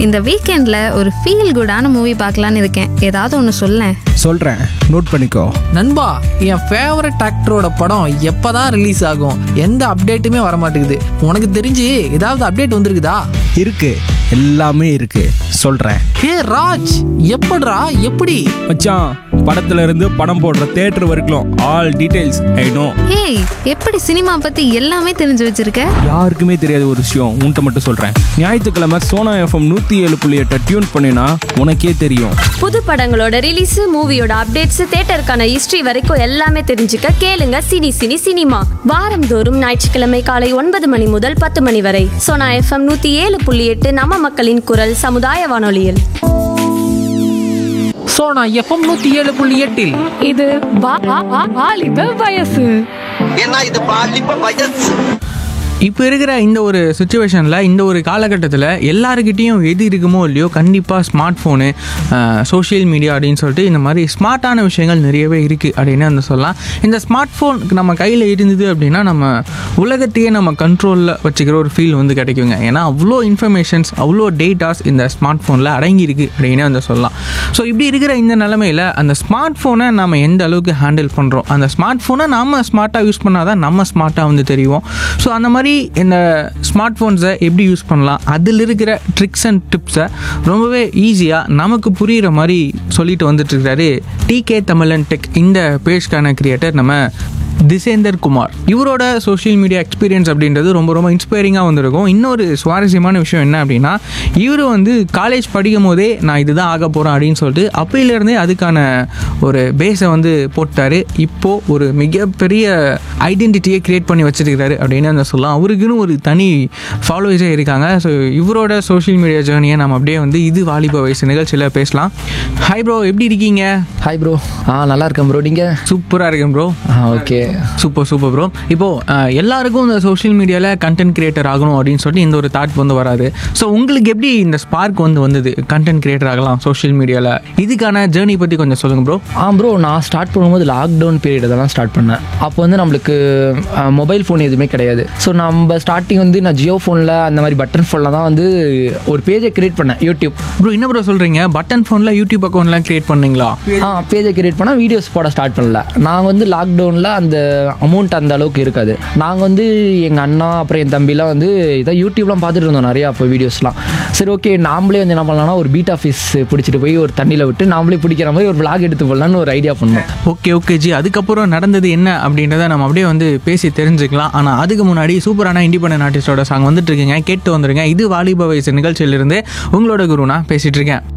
இந்த வீக்கெண்டில் ஒரு ஃபீல் குடான மூவி பார்க்கலான்னு இருக்கேன் ஏதாவது ஒன்று சொல்லேன் சொல்கிறேன் நோட் பண்ணிக்கோ நண்பா என் ஃபேவரட் ஆக்டரோட படம் எப்பதான் ரிலீஸ் ஆகும் எந்த அப்டேட்டுமே வர மாட்டேங்குது உனக்கு தெரிஞ்சு ஏதாவது அப்டேட் வந்திருக்குதா இருக்கு எல்லாமே இருக்கு சொல்கிறேன் ஹே ராஜ் எப்படிடா எப்படி மச்சான் படத்துல இருந்து படம் போடுற தேட்டர் வரைக்கும் ஆல் டீடைல்ஸ் ஐ நோ ஏய் எப்படி சினிமா பற்றி எல்லாமே தெரிஞ்சு வச்சிருக்க யாருக்குமே தெரியாத ஒரு விஷயம் உன்கிட்ட மட்டும் சொல்கிறேன் ஞாயிற்றுக்கிழமை சோனா எஃப்எம் நூற்றி ஏழு புள்ளி எட்டை டியூன் பண்ணினா உனக்கே தெரியும் புது படங்களோட ரிலீஸ் மூவியோட அப்டேட்ஸ் தேட்டருக்கான ஹிஸ்டரி வரைக்கும் எல்லாமே தெரிஞ்சுக்க கேளுங்க சினி சினி சினிமா வாரந்தோறும் ஞாயிற்றுக்கிழமை காலை ஒன்பது மணி முதல் பத்து மணி வரை சோனா எஃப்எம் நூத்தி ஏழு புள்ளி எட்டு நம்ம மக்களின் குரல் சமுதாய வானொலியில் ஸோ நான் எஃப்எம் நூற்றி ஏழு புள்ளி எட்டில் இது வா- வா- வா- வாலிப வயசு ஏன்னா இது பாலிப்ப வயசு இப்போ இருக்கிற இந்த ஒரு சுச்சுவேஷனில் இந்த ஒரு காலகட்டத்தில் எல்லாருக்கிட்டேயும் எது இருக்குமோ இல்லையோ கண்டிப்பாக ஸ்மார்ட் ஃபோனு சோஷியல் மீடியா அப்படின்னு சொல்லிட்டு இந்த மாதிரி ஸ்மார்ட்டான விஷயங்கள் நிறையவே இருக்குது அப்படின்னு வந்து சொல்லலாம் இந்த ஸ்மார்ட் ஃபோன் நம்ம கையில் இருந்தது அப்படின்னா நம்ம உலகத்தையே நம்ம கண்ட்ரோலில் வச்சுக்கிற ஒரு ஃபீல் வந்து கிடைக்குங்க ஏன்னா அவ்வளோ இன்ஃபர்மேஷன்ஸ் அவ்வளோ டேட்டாஸ் இந்த ஸ்மார்ட் ஃபோனில் அடங்கியிருக்கு அப்படின்னு வந்து சொல்லலாம் ஸோ இப்படி இருக்கிற இந்த நிலமையில் அந்த ஸ்மார்ட் ஃபோனை நம்ம எந்த அளவுக்கு ஹேண்டில் பண்ணுறோம் அந்த ஸ்மார்ட் ஃபோனை நம்ம ஸ்மார்ட்டாக யூஸ் பண்ணால் தான் நம்ம ஸ்மார்ட்டாக வந்து தெரியும் ஸோ அந்த மாதிரி இந்த ஸ்மார்ட் ஃபோன்ஸை எப்படி யூஸ் பண்ணலாம் அதில் இருக்கிற ட்ரிக்ஸ் அண்ட் டிப்ஸை ரொம்பவே ஈஸியாக நமக்கு புரிகிற மாதிரி சொல்லிட்டு வந்துட்டு இருக்காரு டிகே தமிழன் டெக் இந்த பேஜ்க்கான கிரியேட்டர் நம்ம திசேந்தர் குமார் இவரோட சோஷியல் மீடியா எக்ஸ்பீரியன்ஸ் அப்படின்றது ரொம்ப ரொம்ப இன்ஸ்பைரிங்காக வந்திருக்கும் இன்னொரு சுவாரஸ்யமான விஷயம் என்ன அப்படின்னா இவர் வந்து காலேஜ் படிக்கும் போதே நான் இதுதான் ஆக போகிறேன் அப்படின்னு சொல்லிட்டு அப்பையிலேருந்தே அதுக்கான ஒரு பேஸை வந்து போட்டார் இப்போது ஒரு மிகப்பெரிய ஐடென்டிட்டியை க்ரியேட் பண்ணி வச்சிருக்கிறாரு அப்படின்னு அந்த சொல்லலாம் அவருக்குன்னு ஒரு தனி ஃபாலோவர்ஸே இருக்காங்க ஸோ இவரோட சோஷியல் மீடியா ஜேர்னியை நம்ம அப்படியே வந்து இது வாலிப வயசு நிகழ்ச்சியில் பேசலாம் ஹாய் ப்ரோ எப்படி இருக்கீங்க ஹாய் ப்ரோ ஆ நல்லா இருக்கேன் ப்ரோ நீங்கள் சூப்பராக இருக்கேன் ப்ரோ ஆ ஓகே சூப்பர் சூப்பர் ப்ரோ இப்போது எல்லாருக்கும் இந்த சோஷியல் மீடியாவில் கண்டென்ட் கிரியேட்டர் ஆகணும் அப்படின்னு சொல்லிட்டு இந்த ஒரு தாட் வந்து வராது ஸோ உங்களுக்கு எப்படி இந்த ஸ்பார்க் வந்து வந்தது கண்டென்ட் கிரியேட்டர் ஆகலாம் சோஷியல் மீடியாவில் இதுக்கான ஜேர்னி பற்றி கொஞ்சம் சொல்லுங்கள் ப்ரோ ஆ ப்ரோ நான் ஸ்டார்ட் பண்ணும்போது லாக்டவுன் பீரியட் தான் ஸ்டார்ட் பண்ணேன் அப்போ வந்து நம்மளுக்கு மொபைல் ஃபோன் எதுவுமே கிடையாது ஸோ நம்ம ஸ்டார்டிங் வந்து நான் ஜியோ ஃபோனில் அந்த மாதிரி பட்டன் ஃபோனில் தான் வந்து ஒரு பேஜை கிரியேட் பண்ணேன் யூடியூப் ப்ரோ என்ன ப்ரோ சொல்கிறீங்க பட்டன் ஃபோனில் யூடியூப் அக்கௌண்ட்லாம் கிரியேட் பண்ணீங்களா ஆ பேஜை கிரியேட் பண்ணால் வீடியோஸ் போட ஸ்டார்ட் பண்ணல நாங்கள் வந்து லாக்டவுனில் அந்த அமௌண்ட் அந்த அளவுக்கு இருக்காது நாங்கள் வந்து எங்கள் அண்ணா அப்புறம் என் தம்பிலாம் வந்து இதான் யூடியூப்லாம் பார்த்துட்டு இருந்தோம் நிறையா அப்போ வீடியோஸ்லாம் சரி ஓகே நாமளே வந்து என்ன பண்ணலாம்னா ஒரு பீட் ஆஃபீஸ் பிடிச்சிட்டு போய் ஒரு தண்ணியில் விட்டு நாமளே பிடிக்கிற மாதிரி ஒரு vlog எடுத்து போடலான்னு ஒரு ஐடியா பண்ணோம் ஓகே ஓகே ஜி அதுக்கப்புறம் நடந்தது என்ன அப்படின்றத நம்ம அப்படியே வந்து பேசி தெரிஞ்சுக்கலாம் ஆனால் அதுக்கு முன்னாடி சூப்பரான இண்டிபெண்டன்ட் ஆர்டிஸ்டோட சாங் வந்துட்டு இருக்குங்க கேட்டு வந்துருங்க இது வாலிப வயசு நிகழ்ச்சியிலிருந்து உங்களோட குரு நான் பேசிட்டு இருக்கேன்